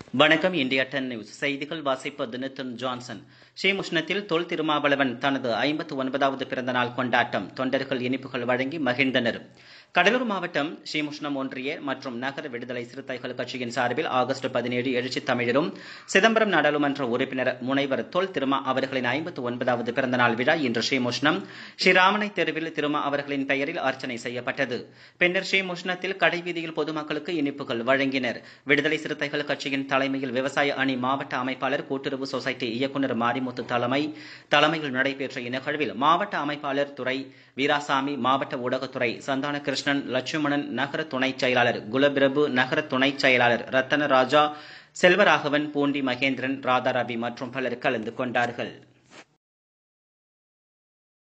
வணக்கம் India ten news செய்திகள் வாசிப்பது நிதின் ஜான்சன் ஸ்ரீமுஷ்ணத்தில் தொல் திருமாவளவன் தனது ஐம்பத்து ஒன்பதாவது பிறந்தநாள் கொண்டாட்டம் தொண்டர்கள் இனிப்புகள் வழங்கி மகிழ்ந்தனர் கடலூர் மாவட்டம் ஸ்ரீமுஷ்ணம் ஒன்றிய மற்றும் நகர விடுதலை சிறுத்தைகள் கட்சியின் சார்பில் ஆகஸ்ட் பதினேழு எழுச்சி தமிழரும் சிதம்பரம் நாடாளுமன்ற உறுப்பினர் முனைவர் தொல் திருமா அவர்களின் ஐம்பத்து ஒன்பதாவது பிறந்தநாள் விழா இன்று ஸ்ரீமுஷ்ணம் ஸ்ரீராமனை தெருவில் திருமா அவர்களின் பெயரில் அர்ச்சனை செய்யப்பட்டது பின்னர் ஸ்ரீமுஷ்ணத்தில் கடைவீதியில் பொதுமக்களுக்கு இனிப்புகள் வழங்கினர் விடுதலை சிறுத்தைகள் கட்சியின் தலைமையில் விவசாய அணி மாவட்ட அமைப்பாளர் கூட்டுறவு சொசைட்டி இயக்குநர் மாரிமுத்து தலைமை தலைமையில் நடைபெற்ற இந்நிகழ்வில் மாவட்ட அமைப்பாளர் துறை வீராசாமி மாவட்ட ஊடகத்துறை சந்தான கிருஷ்ணன் லட்சுமணன் நகர துணைச் செயலாளர் குலபிரபு நகர துணைச் செயலாளர் ரத்தனராஜா செல்வராகவன் பூண்டி மகேந்திரன் ராதாரவி மற்றும் பலர் கலந்து கொண்டார்கள்